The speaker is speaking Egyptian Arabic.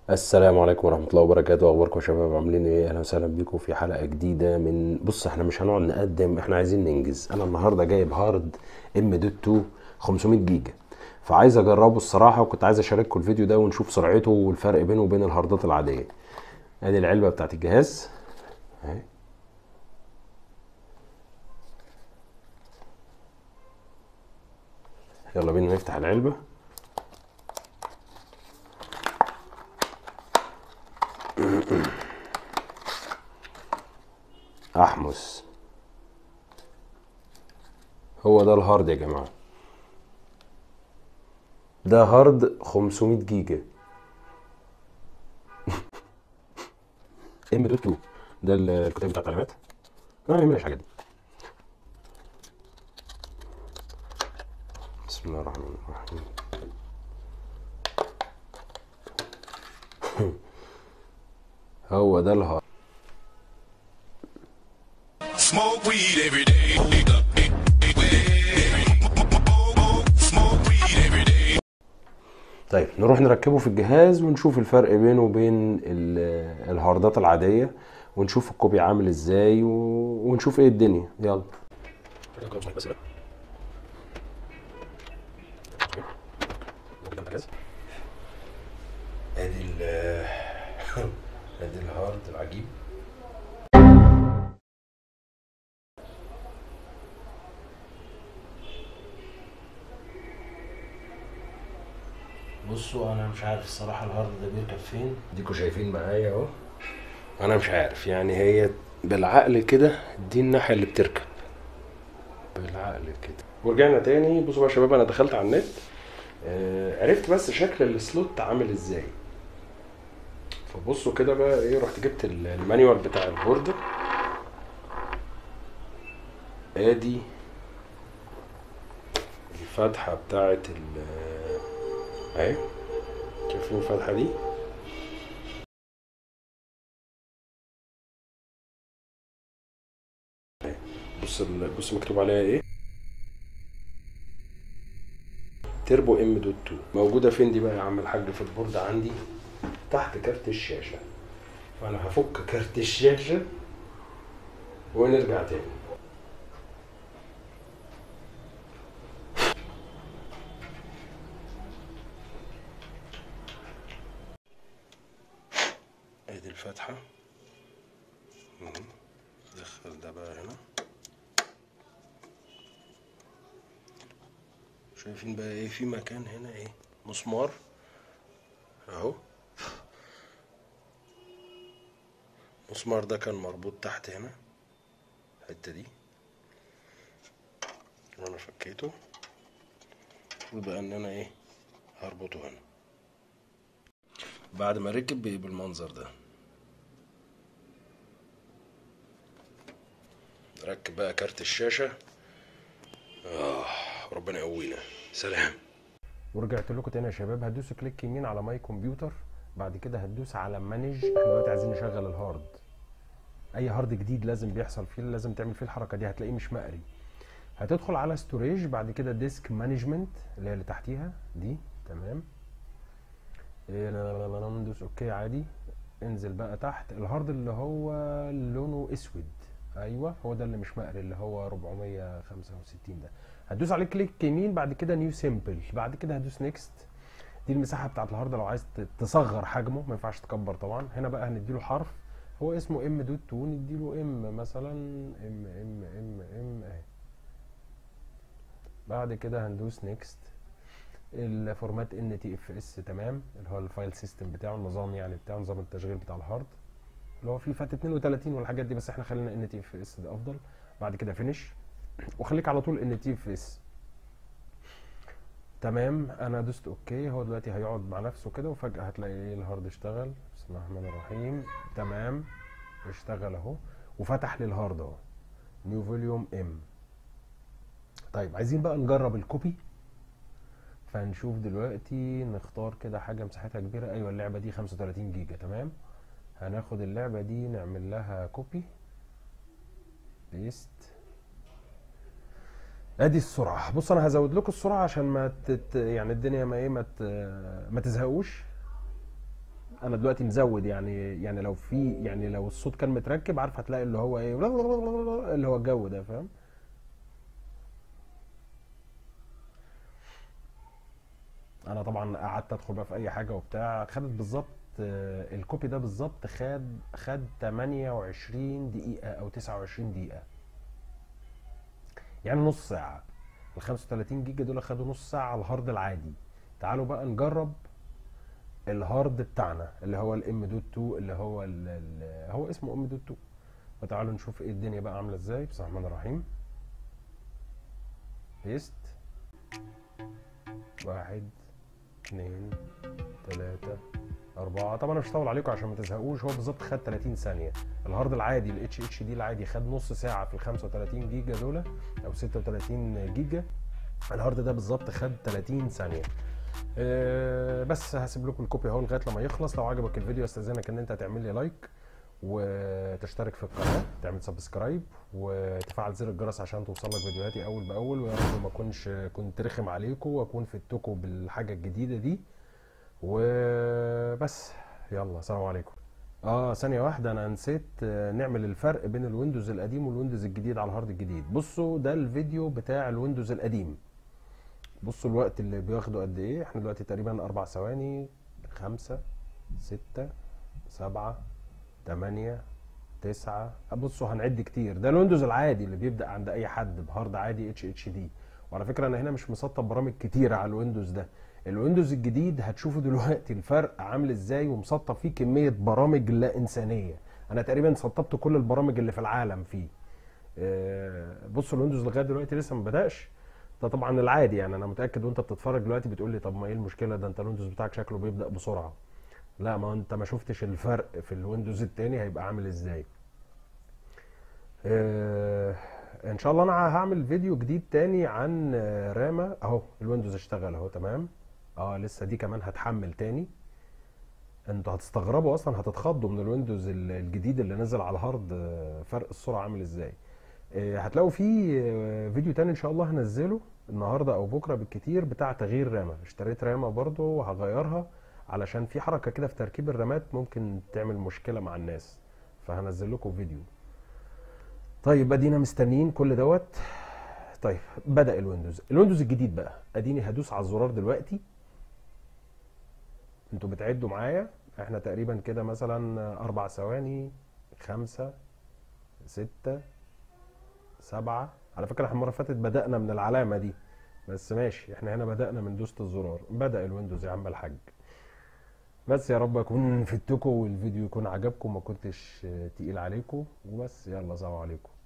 السلام عليكم ورحمة الله وبركاته أخباركم يا شباب عاملين إيه أهلا وسهلا بيكم في حلقة جديدة من بص إحنا مش هنقعد نقدم إحنا عايزين ننجز أنا النهاردة جايب هارد ام دوت 2 500 جيجا فعايز أجربه الصراحة وكنت عايز أشارككم الفيديو ده ونشوف سرعته والفرق بينه وبين الهاردات العادية أدي العلبة بتاعت الجهاز أهي يلا بينا نفتح العلبة احمس هو ده الهارد يا جماعه ده هارد 500 جيجا ام دوت 2 ده الكتاب بتاع التعليمات انا ما يهمنيش الحاجات دي بسم الله الرحمن الرحيم هو ده الهارد Smoke weed every day. Smoke weed every day. طيب نروح نركبه في الجهاز ونشوف الفرق بينه وبين ال- الهاردات العادية ونشوف الكوبي عامل ازاي و... ونشوف ايه الدنيا يلا ادي ال ادي الهارد العجيب بصوا انا مش عارف الصراحه الهارد ده بيركب فين ديكوا شايفين معايا اهو انا مش عارف يعني هي بالعقل كده دي الناحيه اللي بتركب بالعقل كده ورجعنا تاني بصوا بقى يا شباب انا دخلت على النت آه عرفت بس شكل السلوت عامل ازاي فبصوا كده بقى ايه رحت جبت ال- المانيوال بتاع البورد ادي الفتحه بتاعت ال اهي شايفين الفتحه دي أهي. بص ال- بص مكتوب عليها ايه تربو ام دوت 2 موجوده فين دي بقى يا عم الحاج في البورد عندي تحت كارت الشاشه فانا هفك كارت الشاشه ونرجع تاني ادي الفتحة مهم. دخل ده بقى هنا شايفين بقى ايه في مكان هنا ايه مسمار اهو المسمار ده كان مربوط تحت هنا الحتة دي وانا فكيته المفروض بقى ان انا ايه هربطه هنا بعد ما ركب بقى بالمنظر ده ركب بقى كارت الشاشة آه ربنا يقوينا سلام ورجعت لكم تاني يا شباب هتدوسوا كليك يمين على ماي كمبيوتر بعد كده هتدوس على مانج احنا دلوقتي عايزين نشغل الهارد اي هارد جديد لازم بيحصل فيه لازم تعمل فيه الحركه دي هتلاقيه مش مقري هتدخل على ستوريج بعد كده ديسك مانجمنت اللي هي اللي تحتيها دي تمام إيه، لا لا لا لا ندوس اوكي عادي انزل بقى تحت الهارد اللي هو لونه اسود ايوه هو ده اللي مش مقري اللي هو 465 ده هتدوس عليه كليك يمين بعد كده نيو سيمبل بعد كده هدوس نيكست دي المساحه بتاعت الهارد لو عايز ت- تصغر حجمه ما ينفعش تكبر طبعا هنا بقى هنديله حرف هو اسمه ام دوت 2 نديله ام مثلا ام ام ام ام اهي بعد كده هندوس نيكست الفورمات ان تي اف اس تمام اللي هو الفايل سيستم بتاعه النظام يعني بتاعه نظام التشغيل بتاع الهارد اللي هو فيه فات 32 والحاجات دي بس احنا خلينا ان تي اف اس ده افضل بعد كده فينش وخليك على طول ان تي اف اس تمام انا دوست اوكي هو دلوقتي هيقعد مع نفسه كده وفجاه هتلاقي ايه الهارد اشتغل بسم الله الرحمن الرحيم تمام اشتغل اهو وفتح لي الهارد اهو نيو فوليوم ام طيب عايزين بقى نجرب الكوبي فهنشوف دلوقتي نختار كده حاجة مساحتها كبيرة ايوه اللعبة دي 35 جيجا تمام هناخد اللعبة دي نعمل لها كوبي بيست ادي السرعه بص انا هزود لكم السرعه عشان ما تت... يعني الدنيا ما ايه ما ت... ما تزهقوش انا دلوقتي مزود يعني يعني لو في يعني لو الصوت كان متركب عارف هتلاقي اللي هو ايه اللي هو الجو ده فاهم انا طبعا قعدت ادخل بقى في اي حاجه وبتاع خدت بالظبط آه، الكوبي ده بالظبط خد خد 28 دقيقه او 29 دقيقه يعني نص ساعه ال 35 جيجا دول خدوا نص ساعه على الهارد العادي تعالوا بقى نجرب الهارد بتاعنا اللي هو الام دوت 2 اللي هو ال ال هو اسمه ام دوت 2 فتعالوا نشوف ايه الدنيا بقى عامله ازاي بسم الله الرحمن الرحيم بيست واحد اتنين تلاتة أربعة طبعا أنا مش هطول عليكم عشان ما تزهقوش هو بالظبط خد 30 ثانية الهارد العادي ال اتش اتش دي العادي خد نص ساعة في ال 35 جيجا دول أو 36 جيجا الهارد ده بالظبط خد 30 ثانية أه بس هسيب لكم الكوبي اهو لغايه لما يخلص لو عجبك الفيديو استاذنك ان انت تعمل لي لايك وتشترك في القناه تعمل سبسكرايب وتفعل زر الجرس عشان توصلك فيديوهاتي اول باول ويا رب ما اكونش كنت رخم عليكم واكون فدتكم بالحاجه الجديده دي وبس يلا سلام عليكم اه ثانيه واحده انا نسيت آه، نعمل الفرق بين الويندوز القديم والويندوز الجديد على الهارد الجديد بصوا ده الفيديو بتاع الويندوز القديم بصوا الوقت اللي بياخده قد ايه احنا دلوقتي تقريبا اربع ثواني خمسة ستة سبعة تمانية تسعة بصوا هنعد كتير ده الويندوز العادي اللي بيبدأ عند اي حد بهارد عادي اتش اتش دي وعلى فكرة انا هنا مش مسطب برامج كتيرة على الويندوز ده الويندوز الجديد هتشوفوا دلوقتي الفرق عامل ازاي ومسطب فيه كمية برامج لا انسانية انا تقريبا سطبت كل البرامج اللي في العالم فيه آه، بصوا الويندوز لغايه دلوقتي لسه ما بداش ده طبعا العادي يعني انا متاكد وانت بتتفرج دلوقتي بتقول لي طب ما ايه المشكله ده انت الويندوز بتاعك شكله بيبدا بسرعه لا ما انت ما شفتش الفرق في الويندوز التاني هيبقى عامل ازاي آه، ان شاء الله انا هعمل فيديو جديد تاني عن آه، راما اهو الويندوز اشتغل اهو تمام اه لسه دي كمان هتحمل تاني انتوا هتستغربوا اصلا هتتخضوا من الويندوز ال- الجديد اللي نزل على الهارد آه، فرق السرعه عامل ازاي آه، هتلاقوا في آه، فيديو تاني ان شاء الله هنزله النهارده او بكره بالكتير بتاع تغيير رامه اشتريت رامه برضو وهغيرها علشان في حركه كده في تركيب الرامات ممكن تعمل مشكله مع الناس فهنزل لكم فيديو طيب ادينا مستنيين كل دوت طيب بدأ الويندوز الويندوز الجديد بقى اديني هدوس على الزرار دلوقتي انتوا بتعدوا معايا احنا تقريبا كده مثلا اربع ثواني خمسة ستة سبعة على فكرة احنا المرة اللي فاتت بدأنا من العلامة دي بس ماشي احنا هنا بدأنا من دوسة الزرار بدأ الويندوز يا عم الحاج بس يا رب اكون فدتكم والفيديو يكون عجبكم ما كنتش تقيل عليكم وبس يلا سلام عليكم